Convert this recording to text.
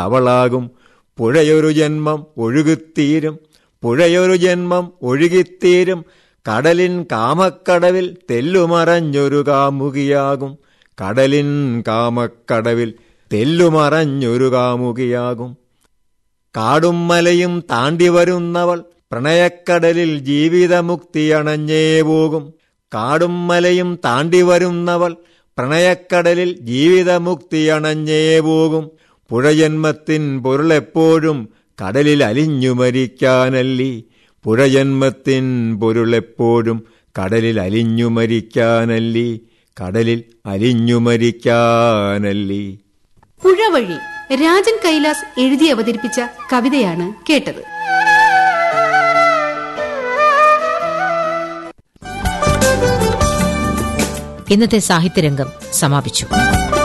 അവളാകും പുഴയൊരു ജന്മം ഒഴുകിത്തീരും പുഴയൊരു ജന്മം ഒഴുകിത്തീരും കടലിൻ കാമക്കടവിൽ തെല്ലുമറഞ്ഞൊരു കാമുകിയാകും കടലിൻ കാമക്കടവിൽ തെല്ലുമറഞ്ഞൊരു കാമുകിയാകും കാടും മലയും താണ്ടി വരുന്നവൾ പ്രണയക്കടലിൽ ജീവിതമുക്തി അണഞ്ഞേ പോകും കാടും മലയും താണ്ടി വരുന്നവൾ പ്രണയക്കടലിൽ ജീവിതമുക്തി അണഞ്ഞേ പോകും പുഴജന്മത്തിൻ പൊരുളെപ്പോഴും കടലിൽ അലിഞ്ഞു മരിക്കാനല്ലി പുഴജന്മത്തിൻ പൊരുളെപ്പോഴും കടലിൽ അലിഞ്ഞു മരിക്കാനല്ലി കടലിൽ അലിഞ്ഞു മരിക്കാനല്ലി പുഴവഴി രാജൻ കൈലാസ് എഴുതി അവതരിപ്പിച്ച കവിതയാണ് കേട്ടത് ഇന്നത്തെ സാഹിത്യരംഗം സമാപിച്ചു